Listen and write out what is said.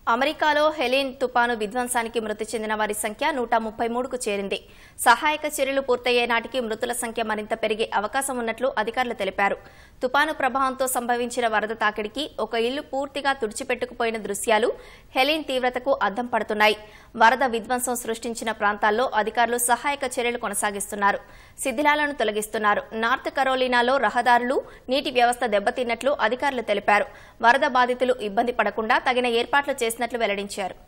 అమెరికాలో హెలీన్ తుపాను విధ్వంసానికి మృతి చెందిన వారి సంఖ్య నూట ముప్పై మూడుకు చేరింది సహాయక చర్యలు పూర్తయ్యే నాటికి మృతుల సంఖ్య మరింత పెరిగే అవకాశం ఉన్నట్లు అధికారులు తెలిపారు తుపాను ప్రభావంతో సంభవించిన వరద తాకిడికి ఒక ఇల్లు పూర్తిగా తుడిచిపెట్టుకుపోయిన దృశ్యాలు హెలీన్ తీవ్రతకు అద్దం పడుతున్నాయి వరద విధ్వంసం సృష్టించిన ప్రాంతాల్లో అధికారులు సహాయక చర్యలు కొనసాగిస్తున్నారు శిథిలాలను తొలగిస్తున్నారు నార్త్ కరోలినాలో రహదారులు నీటి వ్యవస్థ దెబ్బతిన్నట్లు అధికారులు తెలిపారు వరద బాధితులు ఇబ్బంది పడకుండా తగిన ఏర్పాట్లు చేసినట్లు వెల్లడించారు